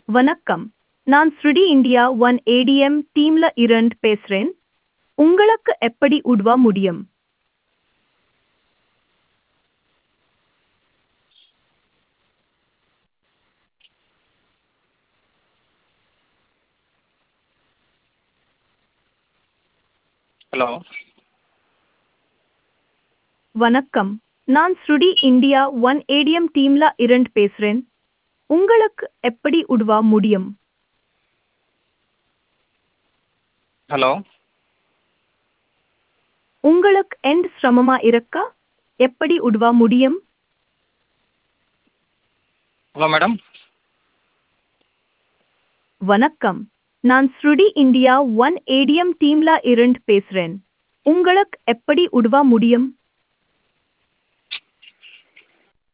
வணக்கம் நான் ஸ்ருடி இந்தியா ஒன் ஏடிஎம் டீம்ல இருந்து பேசுறேன் உங்களுக்கு எப்படி உதவ முடியும் ஹலோ வணக்கம் நான் ஸ்ருடி இந்தியா ஒன் ஏடிஎம் டீம்ல இருந்து பேசுறேன் உங்களுக்கு எப்படி உதவ முடியும் ஹலோ உங்களுக்கு எந்த சிரமமா இருக்கா எப்படி உதவ முடியும் ஹலோ மேடம் வணக்கம் நான் ஸ்ருடி இந்தியா ஒன் ஏடிஎம் டீம்ல இருந்து பேசுறேன் உங்களுக்கு எப்படி உதவ முடியும்